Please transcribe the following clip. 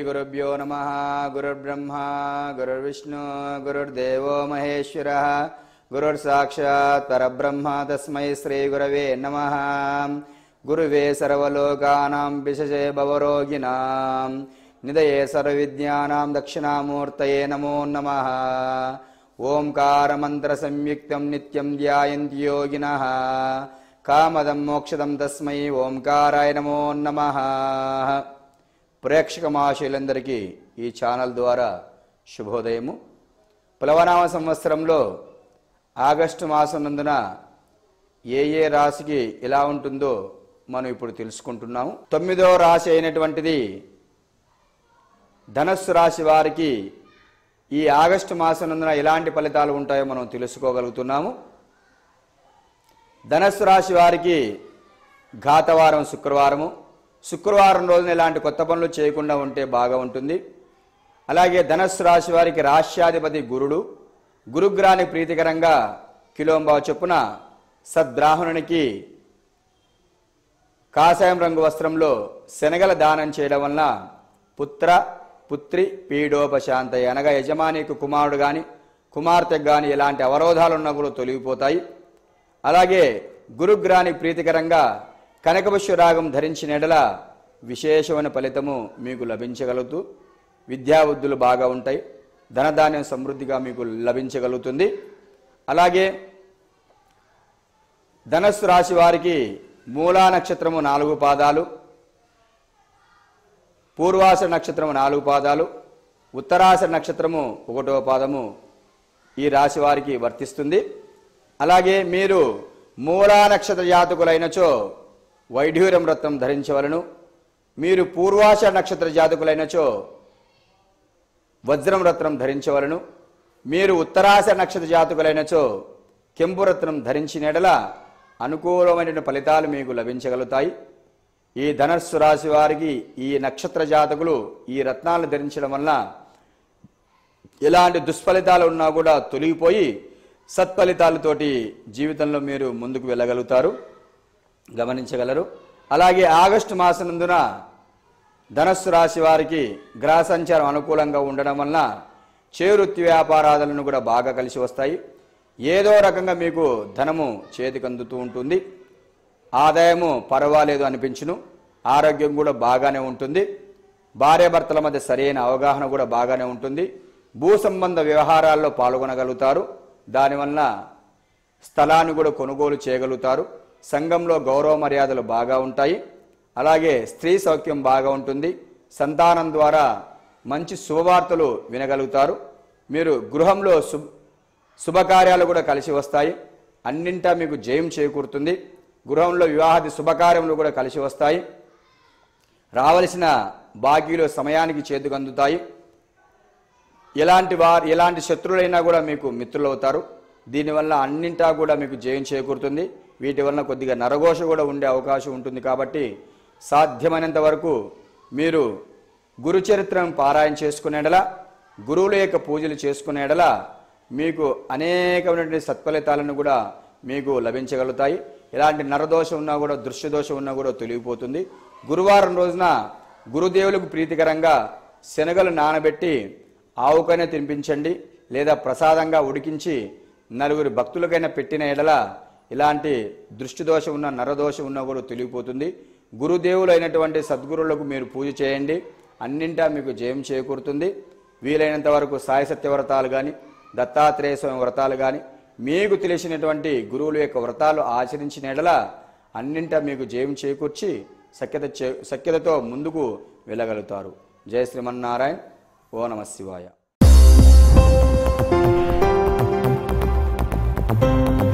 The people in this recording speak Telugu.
గురుభ్యో నమ గురుర్బ్రహ్మ గురుర్విష్ణు గురుర్దేవో మహేశ్వర గురుర్సాక్షాత్ పరబ్రహ్మ తస్మై శ్రీ గురవే నమ గురువే సర్వలోకానాం విశజే భవరోగిణాం నిదయే సర్వవిద్యానాం దక్షిణామూర్తయే నమో నమ ఓంకారమంత్ర సంయుక్తం నిత్యం ధ్యాయంతి యోగినః కామదం మోక్షదం తస్మై ఓంకారాయ నమో నమ ప్రేక్షక మహాశయులందరికీ ఈ ఛానల్ ద్వారా శుభోదయము ప్లవనామ సంవత్సరంలో ఆగస్టు మాసం నందున ఏ ఏ రాశికి ఎలా ఉంటుందో మనం ఇప్పుడు తెలుసుకుంటున్నాము తొమ్మిదో రాశి అయినటువంటిది ధనస్సు రాశి వారికి ఈ ఆగస్టు మాసం నందున ఎలాంటి ఫలితాలు ఉంటాయో మనం తెలుసుకోగలుగుతున్నాము ధనస్సు రాశి వారికి ఘాతవారం శుక్రవారము శుక్రవారం రోజున ఇలాంటి కొత్త పనులు చేయకుండా ఉంటే బాగా ఉంటుంది అలాగే ధనస్సు రాశి వారికి రాష్ట్రాధిపతి గురుడు గురుగ్రహానికి ప్రీతికరంగా కిలోంబావు చొప్పున సద్బ్రాహ్మణునికి కాషాయం రంగు వస్త్రంలో శనగల దానం చేయడం వలన పుత్ర పుత్రి పీడోపశాంతయి అనగా యజమానికి కుమారుడు కానీ కుమార్తెకు కానీ ఎలాంటి అవరోధాలు ఉన్నా కూడా తొలగిపోతాయి అలాగే గురుగ్రహానికి ప్రీతికరంగా కనకపుష్యరాగం ధరించిన ఎడల విశేషమైన ఫలితము మీకు లభించగలుగుతూ విద్యాబుద్ధులు బాగా ఉంటాయి ధనధాన్యం సమృద్ధిగా మీకు లభించగలుగుతుంది అలాగే ధనస్సు రాశి వారికి మూలా నక్షత్రము నాలుగు పాదాలు పూర్వాస నక్షత్రము నాలుగు పాదాలు ఉత్తరాస నక్షత్రము ఒకటో పాదము ఈ రాశి వారికి వర్తిస్తుంది అలాగే మీరు మూలా నక్షత్ర జాతకులైనచో వైఢూర్యం రత్నం ధరించవలను మీరు పూర్వాష నక్షత్ర జాతకులైనచో వజ్రం రత్నం ధరించవలను మీరు ఉత్తరాశ నక్షత్ర జాతకులైనచో కెంపు రత్నం ధరించిన ఎడల అనుకూలమైన ఫలితాలు మీకు లభించగలుగుతాయి ఈ ధనస్సు రాశి వారికి ఈ నక్షత్ర జాతకులు ఈ రత్నాలను ధరించడం వలన ఎలాంటి దుష్ఫలితాలు ఉన్నా కూడా తొలగిపోయి సత్ఫలితాలతోటి జీవితంలో మీరు ముందుకు వెళ్ళగలుగుతారు గమనించగలరు అలాగే ఆగస్టు మాసనందున ధనస్సు రాశి వారికి గ్రహ సంచారం అనుకూలంగా ఉండడం వలన చేవృత్తి వ్యాపారాలను కూడా బాగా కలిసి వస్తాయి ఏదో రకంగా మీకు ధనము చేతికి అందుతూ ఉంటుంది ఆదాయము పర్వాలేదు అనిపించును ఆరోగ్యం కూడా బాగానే ఉంటుంది భార్యాభర్తల మధ్య సరైన అవగాహన కూడా బాగానే ఉంటుంది భూ సంబంధ వ్యవహారాల్లో పాల్గొనగలుగుతారు దానివల్ల స్థలాన్ని కూడా కొనుగోలు చేయగలుగుతారు సంఘంలో గౌరవ మర్యాదలు బాగా ఉంటాయి అలాగే స్త్రీ సౌఖ్యం బాగా ఉంటుంది సంతానం ద్వారా మంచి శుభవార్తలు వినగలుగుతారు మీరు గృహంలో శుభ శుభకార్యాలు కూడా కలిసి వస్తాయి అన్నింటా మీకు జయం చేకూరుతుంది గృహంలో వివాహాది శుభకార్యములు కూడా కలిసి వస్తాయి రావలసిన బాకీలు సమయానికి చేతికి అందుతాయి ఎలాంటి వారు ఎలాంటి శత్రువులైనా కూడా మీకు మిత్రులు అవుతారు దీనివల్ల అన్నింటా కూడా మీకు జయం చేకూరుతుంది వీటి వలన కొద్దిగా నరఘోష కూడా ఉండే అవకాశం ఉంటుంది కాబట్టి సాధ్యమైనంత వరకు మీరు గురు చరిత్రను పారాయణ చేసుకునేడలా గురువుల యొక్క పూజలు చేసుకునేడలా మీకు అనేకమైనటువంటి సత్ఫలితాలను కూడా మీకు లభించగలుగుతాయి ఎలాంటి నరదోషం ఉన్నా కూడా దృశ్యదోషం ఉన్నా కూడా తొలగిపోతుంది గురువారం రోజున గురుదేవులకు ప్రీతికరంగా శనగలు నానబెట్టి ఆవుకైనా తినిపించండి లేదా ప్రసాదంగా ఉడికించి నలుగురు భక్తులకైనా పెట్టిన ఎడల ఇలాంటి దృష్టి దోషం ఉన్న నరదోషం ఉన్నా కూడా తొలగిపోతుంది గురుదేవులు అయినటువంటి సద్గురువులకు మీరు పూజ చేయండి అన్నింటా మీకు జయం చేకూరుతుంది వీలైనంత వరకు సాయి సత్య వ్రతాలు కానీ దత్తాత్రేయ స్వామి వ్రతాలు కానీ మీకు తెలిసినటువంటి గురువుల యొక్క వ్రతాలు ఆచరించిన ఎడల అన్నింటా మీకు జయం చేకూర్చి సఖ్యత చే సఖ్యతతో ముందుకు వెళ్ళగలుగుతారు జయ శ్రీమన్నారాయణ ఓ నమ శివాయ